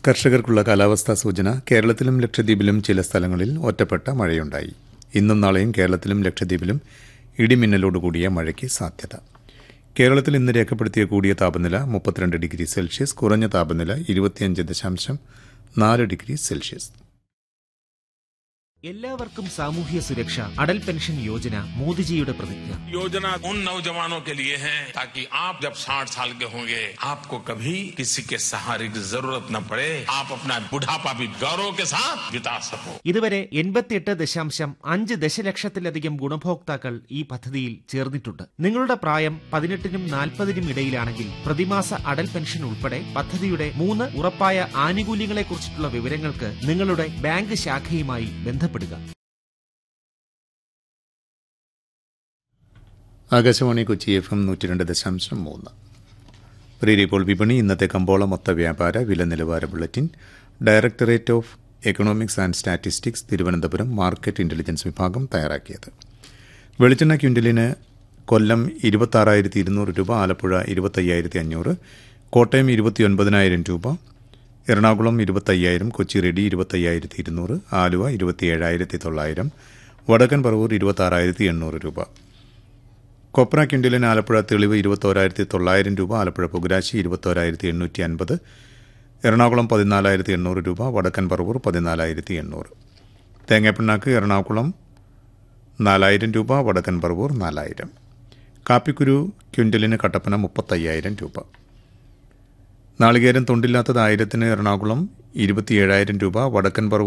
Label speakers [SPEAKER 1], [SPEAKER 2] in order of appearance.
[SPEAKER 1] കർഷകർക്കുള്ള കാലാവസ്ഥാ സൂചന കേരളത്തിലും ലക്ഷദ്വീപിലും ചില സ്ഥലങ്ങളിൽ ഒറ്റപ്പെട്ട മഴയുണ്ടായി ഇന്നും നാളെയും കേരളത്തിലും ലക്ഷദ്വീപിലും ഇടിമിന്നലോടുകൂടിയ മഴയ്ക്ക് സാധ്യത കേരളത്തിൽ ഇന്ന് രേഖപ്പെടുത്തിയ കൂടിയ താപനില മുപ്പത്തിരണ്ട് ഡിഗ്രി സെൽഷ്യസ് കുറഞ്ഞ താപനില ഇരുപത്തിയഞ്ച് ദശാംശം നാല് ഡിഗ്രി സെൽഷ്യസ്
[SPEAKER 2] എല്ലാവർക്കും സാമൂഹ്യ സുരക്ഷ അടൽ പെൻഷൻ യോജന മോദിജിയുടെ പ്രതിജ്ഞ
[SPEAKER 3] योजना उन नौजवानों के लिए है ताकि आप जब 60 साल के होंगे आपको कभी किसी के सहारे की जरूरत न पड़े आप अपना बुढ़ापा भी गौरव के साथ बिता सको
[SPEAKER 2] ഇതുവരെ എൺപത്തിയെട്ട് ദശാംശം അഞ്ച് ദശലക്ഷത്തിലധികം ഗുണഭോക്താക്കൾ ഈ പദ്ധതിയിൽ ചേർന്നിട്ടുണ്ട് നിങ്ങളുടെ പ്രായം പതിനെട്ടിനും നാൽപ്പതിനും ഇടയിലാണെങ്കിൽ പ്രതിമാസ അടൽ പെൻഷൻ ഉൾപ്പെടെ പദ്ധതിയുടെ മൂന്ന് ഉറപ്പായ ആനുകൂല്യങ്ങളെക്കുറിച്ചിട്ടുള്ള വിവരങ്ങൾക്ക് നിങ്ങളുടെ ബാങ്ക് ശാഖയുമായി ബന്ധപ്പെടുക
[SPEAKER 1] ആകാശവാണി കൊച്ചി എഫ് എം നൂറ്റി രണ്ട് ദശാംശം മൂന്ന് പ്രിയ ഇപ്പോൾ വിപണി ഇന്നത്തെ കമ്പോള മൊത്ത വ്യാപാര വില നിലവാര bulletin directorate of economics and statistics Thiruvananthapuram market intelligence വിഭാഗം തയ്യാറാക്കിയത് വെളിച്ചെണ്ണ ക്വിൻ്റലിന് കൊല്ലം ഇരുപത്താറായിരത്തി ഇരുന്നൂറ് രൂപ ആലപ്പുഴ ഇരുപത്തയ്യായിരത്തി അഞ്ഞൂറ് കോട്ടയം ഇരുപത്തിയൊൻപതിനായിരം രൂപ എറണാകുളം ഇരുപത്തയ്യായിരം കൊച്ചി റെഡി ഇരുപത്തയ്യായിരത്തി ഇരുന്നൂറ് ആലുവ ഇരുപത്തിയേഴായിരത്തി തൊള്ളായിരം വടക്കൻ പറവൂർ ഇരുപത്താറായിരത്തി എണ്ണൂറ് രൂപ കൊപ്ര ക്വിൻ്റലിന് ആലപ്പുഴ തെളിവ് ഇരുപത്തോരായിരത്തി തൊള്ളായിരം രൂപ ആലപ്പുഴ പുകുരാശി ഇരുപത്തോരായിരത്തി എണ്ണൂറ്റി അൻപത് എറണാകുളം പതിനാലായിരത്തി എണ്ണൂറ് രൂപ വടക്കൻ പറവൂർ പതിനാലായിരത്തി എണ്ണൂറ് തേങ്ങാപ്പിണ്ണാക്ക് എറണാകുളം നാലായിരം രൂപ വടക്കൻ പറവൂർ നാലായിരം കാപ്പിക്കുരു ക്വിൻ്റലിന് കട്ടപ്പന മുപ്പത്തയ്യായിരം രൂപ നാളികേരം തൊണ്ടില്ലാത്തത് ആയിരത്തിന് എറണാകുളം ഇരുപത്തിയേഴായിരം രൂപ വടക്കൻ പറവൂർ